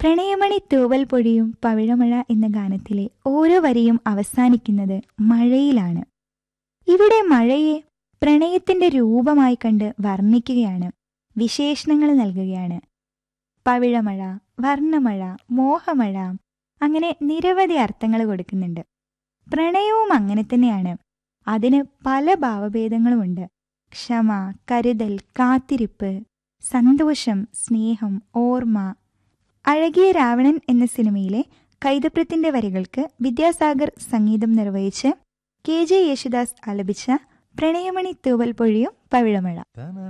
പ്രണയമണി തൂവൽ പൊഴിയും പവിഴമഴ എന്ന ഗാനത്തിലെ ഓരോ വരിയും അവസാനിക്കുന്നത് മഴയിലാണ് ഇവിടെ മഴയെ പ്രണയത്തിന്റെ രൂപമായി കണ്ട് വർണ്ണിക്കുകയാണ് വിശേഷണങ്ങൾ നൽകുകയാണ് പവിഴമഴ വർണ്ണമഴ മോഹമഴ അങ്ങനെ നിരവധി അർത്ഥങ്ങൾ കൊടുക്കുന്നുണ്ട് പ്രണയവും അങ്ങനെ തന്നെയാണ് അതിന് പല ഭാവഭേദങ്ങളുമുണ്ട് ക്ഷമ കരുതൽ കാത്തിരിപ്പ് സന്തോഷം സ്നേഹം ഓർമ്മ അഴകിയ രാവണൻ എന്ന സിനിമയിലെ കൈതപ്രത്തിന്റെ വരികൾക്ക് വിദ്യാസാഗർ സംഗീതം നിർവഹിച്ച് കെ ജെ യേശുദാസ് ആലപിച്ച പ്രണയമണി തൂവൽ പൊഴിയും പവിഴമഴ